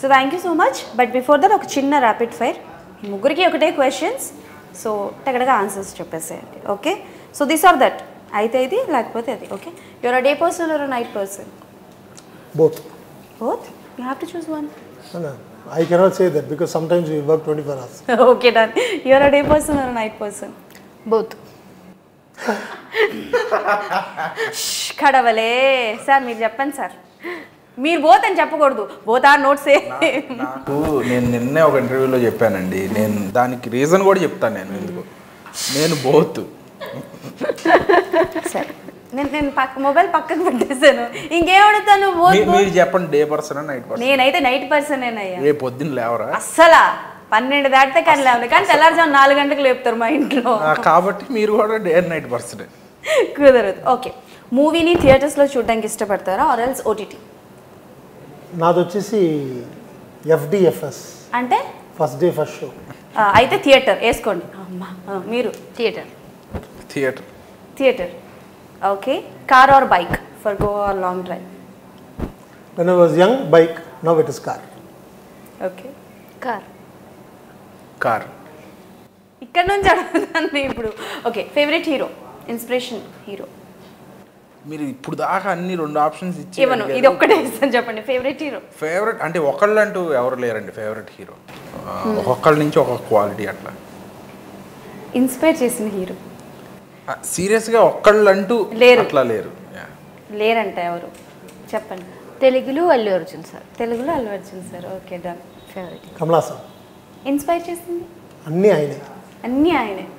So thank you so much but before that ఒక చిన్న rapid fire ముగ్గురికి ఒకటే క్వశ్చన్స్ సో టగడగా ఆన్సర్స్ చెప్పేసేయండి okay so this or that అయితే ఇది లేకపోతే అది okay your uh day person or night person Both. Both you have to choose one No, no, I cannot say that because sometimes we work 24 hours. Okay done your uh day person or night person both కడవలే sir మీరు చెప్పండి sir మీరు both అని చెప్పకూడదు both are notes ఏ నాకు నేను నిన్నే ఒక ఇంటర్వ్యూలో చెప్పానండి నేను దానికి రీజన్ కూడా చెప్తాను నేను ఎందుకు నేను బోత్ సరే నేను నేను పక్క మొబైల్ పక్కకు పెట్టేశాను ఇంకేం అడుగుతాను బోత్ మీరు చెప్పండి డే పర్సన్ నైట్ పర్సన్ నేనైతే నైట్ పర్సన్ అయ్యా రేపు పొద్దున్న లేవరా అస్సలా పన్నెండు దాటితే కానీ లేవు కానీ తెల్లారుజాము నాలుగు గంటలకు లేపుతారు మా ఇంట్లో ఆ, కాబట్టి మీరు కూడా డే అండ్ నైట్ పర్సన్ కుదరదు ఓకే మూవీని థియేటర్స్లో చూడడానికి ఇష్టపడతారా ఆర్ ఎల్స్ ఓటీటీ నాది వచ్చేసి ఎఫ్డిఎఫ్ఎస్ అంటే ఫస్ట్ డే ఫస్ట్ షో ఆ, అయితే థియేటర్ వేసుకోండి అమ్మా ఆ, మీరు theatre theatre theatre okay car or bike for go or long drive when I was young bike now it is car okay car car ఇక్కడ నుంచి అడుగుతాను ఇప్పుడు okay favourite hero inspiration hero మీరు ఇప్పుడు దాకా అన్ని రెండు ఆప్షన్స్ ఇచ్చి ఇవ్వను ఇది ఒక్కటే ఇస్తాను చెప్పండి ఫేవరెట్ హీరో ఫేవరెట్ అంటే ఒకళ్ళు అంటూ ఎవరు లేరండి ఫేవరెట్ హీరో ఒక్కొక్కళ్ళ నుంచి ఒక్కొక్క క్వాలిటీ అట్లా ఇన్స్పైర్ చేసిన హీరో సీరియస్గా ఒక్కళ్ళు అంటూ లేరు. అట్లా లేరు Yeah. లేరంట ఎవరు చెప్పండి తెలుగులో అల్లు అర్జున్ సార్ తెలుగులో Allu Arjun sir okay done favourite Kamal Haasan inspire చేసింది అన్నీ ఆయనే అన్నీ ఆయనే